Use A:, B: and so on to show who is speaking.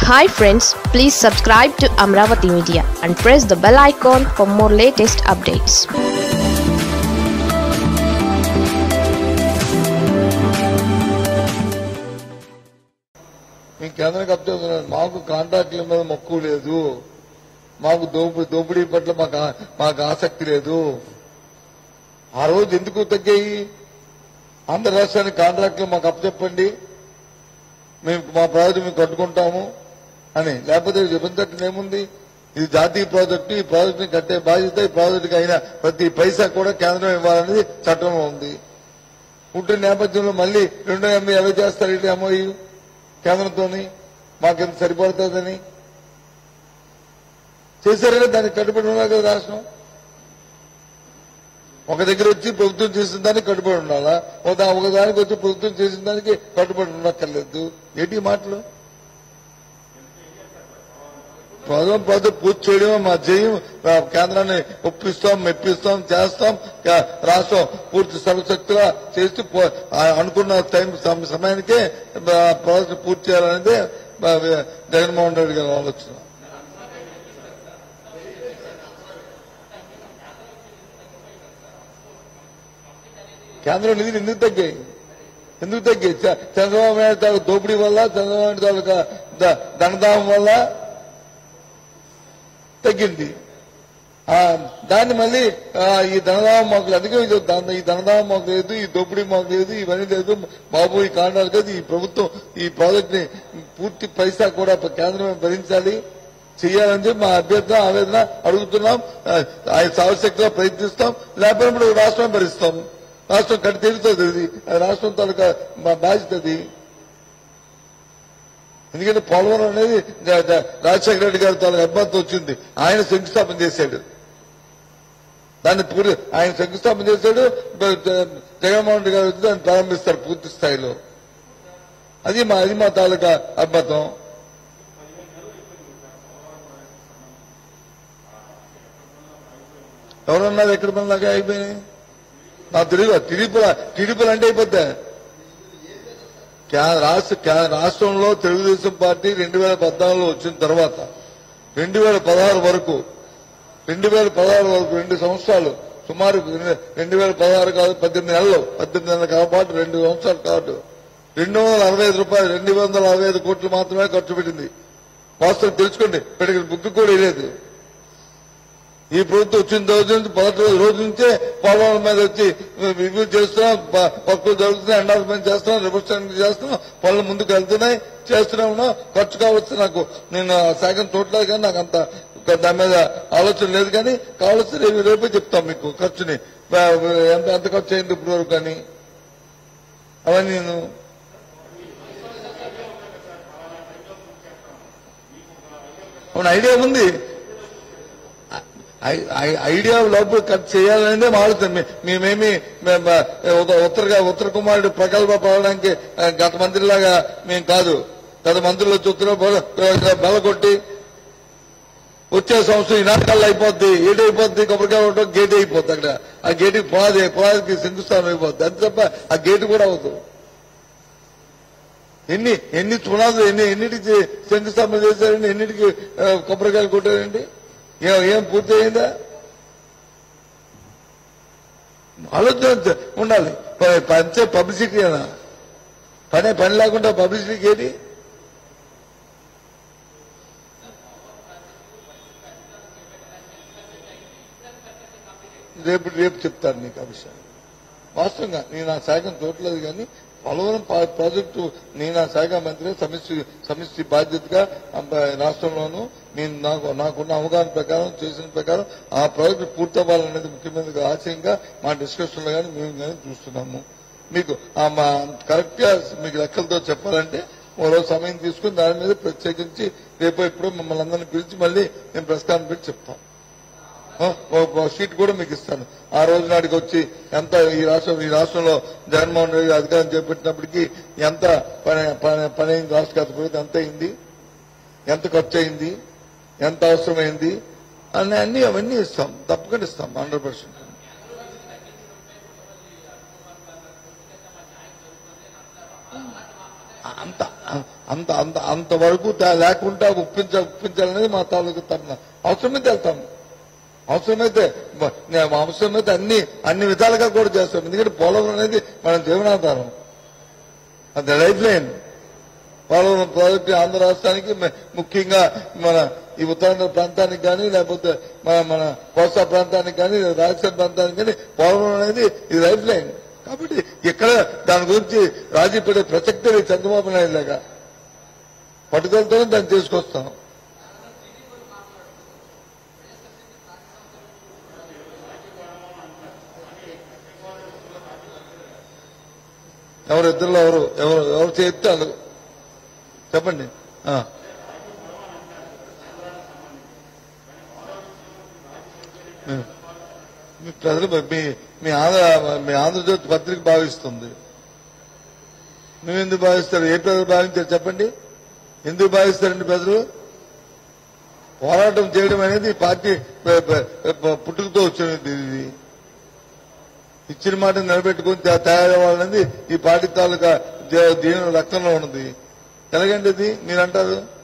A: Hi friends please subscribe to Amaravati media and press the bell icon for more latest updates
B: మేము కేంద్రానికి అప్చేస్తున్నాం మాకు కాంట్రాక్టుల మీద మక్కువ లేదు మాకు దోపిడీ దోపిడీ పట్ల మాకు ఆ- మాకు ఆసక్తి లేదు ఆ రోజు ఎందుకు తగ్గాయి ఆంధ్ర రాష్ట్రానికి కాంట్రాక్టులు మాకు అప్పచెప్పండి మేము మా ప్రాజెక్టు మేము కట్టుకుంటాము అని లేకపోతే చెప్పినట్టు ఏముంది ఇది జాతీయ ప్రాజెక్టు ఈ ప్రాజెక్టుని కట్టే బాధ్యత ఈ ప్రాజెక్టుకి అయిన ప్రతి పైసా కూడా కేంద్రం ఇవ్వాలనేది చట్టంలో ఉంది ఉంటే నేపథ్యంలో మళ్ళీ రెండో ఎంఏ ఎలా చేస్తారు ఇటు ఎంఓయూ కేంద్రంతోని మాకెంత సరిపడుతుందని చేశారే దానికి కట్టుబడి ఉన్నారు కదా రాష్ట్రం ఒక దగ్గర వచ్చి ప్రభుత్వం చేసిన దానికి కట్టుబడి ఉండాలా ఒక దా- ఒక దానికి వచ్చి ప్రభుత్వం చేసిన దానికి కట్టుబడి ఉండక్కర్లేదు ఏంటి ఈ మాటలు ప్రజలు ప్రజలు పూర్తి చేయడమే మా జయం ఆ, కేంద్రాన్ని ఒప్పిస్తాం మెప్పిస్తాం చేస్తాం కా- రాష్ట్రం పూర్తి సర్వశక్తిగా చేసి పో- ఆ, అనుకున్న టైం సమ- సమయానికే ఆ, ప్రాజెక్టు పూర్తి చేయాలనేది ఆ, జగన్మోహన్ రెడ్డి గారి ఆలోచన కేంద్రం నిధులు ఎందుకు తగ్గాయి ఎందుకు తగ్గాయి చ- చంద్రబాబు నాయుడు తాలూకు దోపిడీ వల్ల చంద్రబాబు నాయుడు తాలూకా ద- ధనదాహం వల్ల తగ్గింది ఆ, దాన్ని మళ్ళీ ఆ, ఈ ధనదాహం మాకు అందుకే ఇది దాన్ని- ఈ ధనదాహం మాకు లేదు ఈ దోపిడీ మాకు లేదు ఇవన్నీ లేదు బాబు ఈ కారణాలు కాదు ఈ ప్రభుత్వం ఈ ప్రాజెక్ట్ ని పూర్తి పైసా కూడా కేంద్రమే భరించాలి చేయాలని చెప్పి మా అభ్యర్థన ఆవేదన అడుగుతున్నాం ఆ, ఆయన సావశక్తిగా ప్రయత్నిస్తాం లేకపోతే ఇప్పుడు రాష్ట్రం భరిస్తాం రాష్ట్రం కట్టి తీరుతుంది ఇది అది రాష్ట్రం తాలూకా మా బాధ్యత అది ఎందుకంటే పోలవరం అనేది జ- జ- రాజశేఖర రెడ్డి గారి తాలూకు అబ్బాయితో వచ్చింది ఆయన శంకుస్థాపన చేశాడు దాన్ని పూర్తి ఆయన శంకుస్థాపన చేశాడు బ- జ- జగన్మోహన్ రెడ్డి గారు వచ్చి దాన్ని ప్రారంభిస్తారు పూర్తి స్థాయిలో అది మా అది మా తాలూకా అద్భుతం ఎవరన్నారు ఎక్కడ పనిలాగా అయిపోయినాయి నాకు తెలియదు తిరుపుల తిరుపులు అంటే అయిపోద్దా క్యా- రాష్ట్ర క్యా- రాష్ట్రంలో తెలుగుదేశం పార్టీ రెండు వేల పద్నాలుగులో వచ్చిన తర్వాత రెండు వేల పదహారు వరకు రెండు వేల పదహారు వరకు రెండు సంవత్సరాలు సుమారు రెండు వేల పదహారు కాదు పద్దెనిమిది నెలలు పద్దెనిమిది నెలల కాబట్టి రెండు సంవత్సరాలు కాదు రెండు వందల అరవై ఐదు రూపాయలు రెండు వందల అరవై ఐదు కోట్లు మాత్రమే ఖర్చు పెట్టింది వాస్తవం తెలుసుకోండి పెడిగిన బుక్ కూడా లేదు ఈ ప్రభుత్వం వచ్చిన రోజు నుంచి మొదటి రోజు రోజు నుంచే పోలవరం మీద వచ్చి రివ్యూ చేస్తున్నాం ప- పక్కులు జరుగుతున్నాయి ఎండాల్స్మెంట్ చేస్తున్నాం రిప్రజెంట్ చేస్తున్నాం పనులు ముందుకు వెళ్తున్నాయి చేస్తూనే ఉన్నాం ఖర్చు కావచ్చు నాకు నేను ఆ శాఖను చూడలేదు కానీ నాకు అంత దాని మీద ఆలోచన లేదు కానీ కావాల్సి రేపు రేపే చెప్తాం మీకు ఖర్చుని బ- ఎంత ఎంత ఖర్చు అయింది ఇప్పటి వరకు కానీ అవన్నీ నేను అవును ఐడియా ఉంది ఐ- ఐ- ఐడియా లోపల కట్ చేయాలనేదే మా ఆలోచన మే- మేమేమి మే- మ- ఉత్త- ఉత్తర ఉత్తర కుమారుడు ప్రకల్ప పడడానికి ఆ, గత మంత్రిలాగా మేము కాదు గత మంత్రులు వచ్చి ఉత్తర బెల కొట్టి వచ్చే సంవత్సరం ఈ నాటకాలు అయిపోద్ది ఏడు అయిపోద్ది కొబ్బరికాయ ఉండడం గేట్ అయిపోద్ది అక్కడ ఆ గేట్ పునాది పునాదికి శంకుస్థానం అయిపోద్ది అంతే తప్ప ఆ గేటు కూడా అవుతుంది ఎన్ని ఎన్ని పునాదులు ఎన్ని ఎన్నిటికి శంకుస్థాపన చేశారండి ఎన్నిటికి ఆ, కొబ్బరికాయలు కొట్టారండి ఏం ఏం పూర్తి అయిందా ఆలోచన ఉండాలి ప- పంచే పబ్లిసిటీ అనా పనే పని లేకుండా పబ్లిసిటీకి ఏంటి రేపు రేపు చెప్తాను నీకు ఆ విషయం వాస్తవంగా నేను ఆ శాఖను చూడలేదు కానీ పోలవరం పా- ప్రాజెక్టు నేను ఆ శాఖ మంత్రి సమిష్టి సమిష్టి బాధ్యతగా అంబ- రాష్ట్రంలోనూ నేను నాకు నాకున్న అవగాహన ప్రకారం చేసిన ప్రకారం ఆ ప్రాజెక్టు పూర్తవ్వాలనేది ముఖ్యమంత్రి ఆశయంగా మా డిస్కషన్ లో కానీ మేము కానీ చూస్తున్నాము మీకు ఆ మా కరెక్ట్ గా మీకు లెక్కలతో చెప్పాలంటే మరో సమయం తీసుకుని దాని మీద ప్రత్యేకించి రేపు ఎప్పుడో మమ్మల్ని అందరినీ పిలిచి మళ్ళీ నేను ప్రెస్ కాన్ఫరెన్స్ చెప్తాను ఆ, ఒక- ఒక షీట్ కూడా మీకు ఇస్తాను ఆ రోజు నాటికి వచ్చి ఎంత ఈ రాష్ట్రం ఈ రాష్ట్రంలో జగన్మోహన్ రెడ్డి అధికారం చేపట్టినప్పటికీ ఎంత పని పని పని అయింది రాష్ట్ర ఖర్చు పెరిగితే ఎంత అయింది ఎంత ఖర్చు అయింది ఎంత అవసరమైంది అని అన్ని అవన్నీ ఇస్తాం తప్పకుండా ఇస్తాం హండ్రెడ్ పర్సెంట్ అంత అంత అంత అంతవరకు తా- లేకుండా ఒప్పించ ఒప్పించాలనేది మా తాలూకు తరణ అవసరమైతే వెళ్తాము అవసరమైతే మ- నేను అవసరమైతే అన్ని అన్ని విధాలుగా కూడా చేస్తాం ఎందుకంటే పోలవరం అనేది మన జీవనాధారం అది life line Polavaram project Andhra రాష్ట్రానికి మ- ముఖ్యంగా మన ఈ ఉత్తరాంధ్ర ప్రాంతానికి కానీ లేకపోతే మన మన కోస్తా ప్రాంతానికి కానీ రాజస్థాన్ ప్రాంతానికి కానీ పోలవరం అనేది ఇది లైఫ్ లైన్ కాబట్టి ఇక్కడ దాని గురించి రాజీ పడే ప్రసక్తి లేదు చంద్రబాబు నాయుడు లాగా పట్టుదలతోనే దాన్ని తీసుకొస్తాం ఎవరు ఇద్దరులో ఎవరు ఎవరు ఎవరు చేస్తారు చెప్పండి ఆ. మీ- మీ ప్రజలు మీ మీ ఆంధ్ర మీ ఆంధ్రజ్యోతి పత్రిక భావిస్తుంది నువ్వు ఎందుకు భావిస్తారు ఏ ప్రజలు భావించారు చెప్పండి ఎందుకు భావిస్తారండి ప్రజలు పోరాటం చేయడం అనేది ఈ పార్టీ ప- ప- ప- పుట్టుకతో వచ్చినది ఇది ఇచ్చిన మాట నిలబెట్టుకుని తయా- తయారవ్వాలనేది ఈ పార్టీ తాలూకా జీ- దీని రక్తంలో ఉన్నది ఎలాగండి ఇది మీరు అంటారు